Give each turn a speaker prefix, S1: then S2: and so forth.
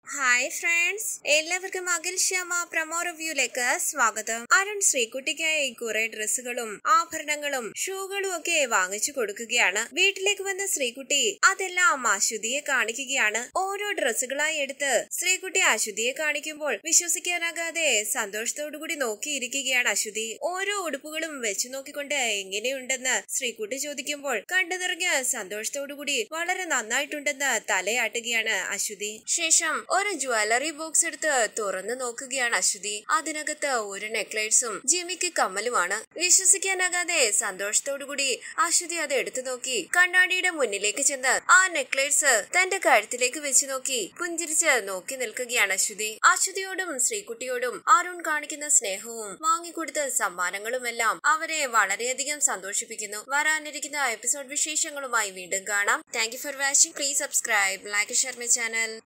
S1: hi friends എല്ലാവർക്കും Akhil Shyama promo റിവ്യൂലേക്ക് സ്വാഗതം അരുൺ ശ്രീകുട്ടിക്കായി കുറെ ഡ്രസ്സുകളും ആഭരണങ്ങളും ഷൂകളും ഒക്കെ വാങ്ങിച്ചു കൊടുക്കുകയാണ് വീട്ടിലേക്ക് വന്ന ശ്രീകുട്ടി അതെല്ലാം അശ്വതിയെ കാണിക്കുകയാണ് ഓരോ ഡ്രസ്സുകളായി എടുത്ത് ശ്രീകുട്ടി അശ്വതിയെ കാണിക്കുമ്പോൾ വിശ്വസിക്കാനാകാതെ സന്തോഷത്തോടുകൂടി നോക്കിയിരിക്കുകയാണ് അശ്വതി ഓരോ ഉടുപ്പുകളും വെച്ചു നോക്കിക്കൊണ്ട് എങ്ങനെയുണ്ടെന്ന് ശ്രീകുട്ടി ചോദിക്കുമ്പോൾ കണ്ടു നിറഞ്ഞ സന്തോഷത്തോടുകൂടി വളരെ നന്നായിട്ടുണ്ടെന്ന് തലയാട്ടുകയാണ് അശ്വതി ശേഷം ഒരു ജ്വല്ലറി ബോക്സ് എടുത്ത് തുറന്നു നോക്കുകയാണ് അശ്വതി അതിനകത്ത് ഒരു നെക്ലേസും ജിമിക്ക് കമ്മലുമാണ് വിശ്വസിക്കാനാകാതെ സന്തോഷത്തോടുകൂടി അശ്വതി അത് എടുത്തു നോക്കി കണ്ണാടിയുടെ മുന്നിലേക്ക് ചെന്ന് ആ നെക്ലേസ് തന്റെ കഴുത്തിലേക്ക് വെച്ച് നോക്കി പുഞ്ചിരിച്ച് നോക്കി നിൽക്കുകയാണ് അശ്വതി അശ്വതിയോടും ശ്രീകുട്ടിയോടും അരുൺ കാണിക്കുന്ന സ്നേഹവും വാങ്ങിക്കൊടുത്ത സമ്മാനങ്ങളുമെല്ലാം അവരെ വളരെയധികം സന്തോഷിപ്പിക്കുന്നു വരാനിരിക്കുന്ന എപ്പിസോഡ് വിശേഷങ്ങളുമായി വീണ്ടും കാണാം thank you for watching please subscribe like share my channel